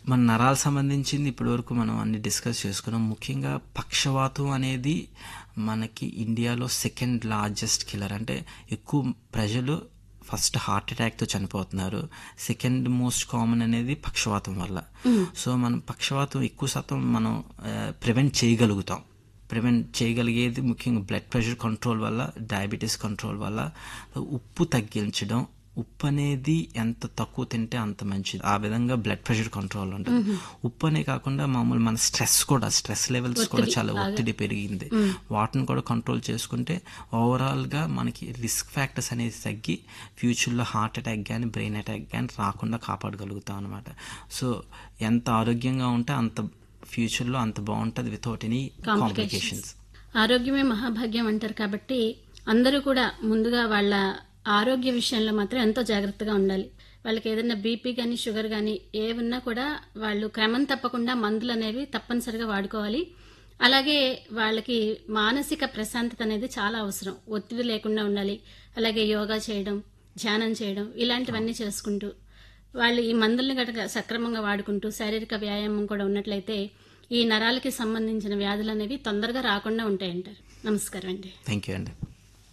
మన నరాలు సంబంధించింది ఇప్పటివరకు మనం అన్ని డిస్కస్ చేసుకున్నాం ముఖ్యంగా పక్షవాతం అనేది మనకి ఇండియాలో సెకండ్ లార్జెస్ట్ కిల్లర్ అంటే ఎక్కువ ప్రజలు ఫస్ట్ హార్ట్ అటాక్తో చనిపోతున్నారు సెకండ్ మోస్ట్ కామన్ అనేది పక్షవాతం వల్ల సో మనం పక్షవాతం ఎక్కువ శాతం మనం ప్రివెంట్ చేయగలుగుతాం ప్రివెంట్ చేయగలిగేది ముఖ్యంగా బ్లడ్ ప్రెషర్ కంట్రోల్ వల్ల డయాబెటీస్ కంట్రోల్ వల్ల ఉప్పు తగ్గించడం ఉప్పు అనేది ఎంత తక్కువ తింటే అంత మంచిది ఆ విధంగా బ్లడ్ ప్రెషర్ కంట్రోల్ ఉంటుంది ఉప్పు అనే కాకుండా మామూలు మన స్ట్రెస్ కూడా స్ట్రెస్ లెవెల్స్ కూడా చాలా ఒత్తిడి పెరిగింది వాటిని కూడా కంట్రోల్ చేసుకుంటే ఓవరాల్ గా మనకి రిస్క్ ఫ్యాక్టర్స్ అనేది తగ్గి ఫ్యూచర్ లో హార్ట్ అటాక్ కానీ బ్రెయిన్ అటాక్ కానీ రాకుండా కాపాడగలుగుతాం అనమాట సో ఎంత ఆరోగ్యంగా ఉంటే అంత ఫ్యూచర్ లో అంత బాగుంటది వితౌట్ ఎనీ కాంప్లికేషన్స్ ఆరోగ్యమే మహాభాగ్యం అంటారు కాబట్టి అందరూ కూడా ముందుగా వాళ్ళ ఆరోగ్య విషయంలో మాత్రం ఎంతో జాగ్రత్తగా ఉండాలి వాళ్ళకి ఏదైనా బీపీ కానీ షుగర్ కానీ ఏమున్నా కూడా వాళ్ళు క్రమం తప్పకుండా మందులు అనేవి తప్పనిసరిగా వాడుకోవాలి అలాగే వాళ్ళకి మానసిక ప్రశాంతత అనేది చాలా అవసరం ఒత్తిడి లేకుండా ఉండాలి అలాగే యోగా చేయడం ధ్యానం చేయడం ఇలాంటివన్నీ చేసుకుంటూ వాళ్ళు ఈ మందుల్ని గనక సక్రమంగా వాడుకుంటూ శారీరక వ్యాయామం కూడా ఉన్నట్లయితే ఈ నరాలకి సంబంధించిన వ్యాధులు అనేవి తొందరగా రాకుండా ఉంటాయంటారు నమస్కారం అండి థ్యాంక్ యూ అండి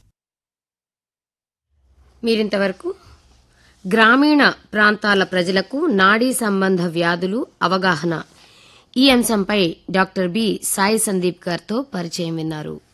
మీరింతవరకు గ్రామీణ ప్రాంతాల ప్రజలకు నాడీ సంబంధ వ్యాధులు అవగాహన ఈ అంశంపై డాక్టర్ బి సాయి సందీప్ గారితో పరిచయం విన్నారు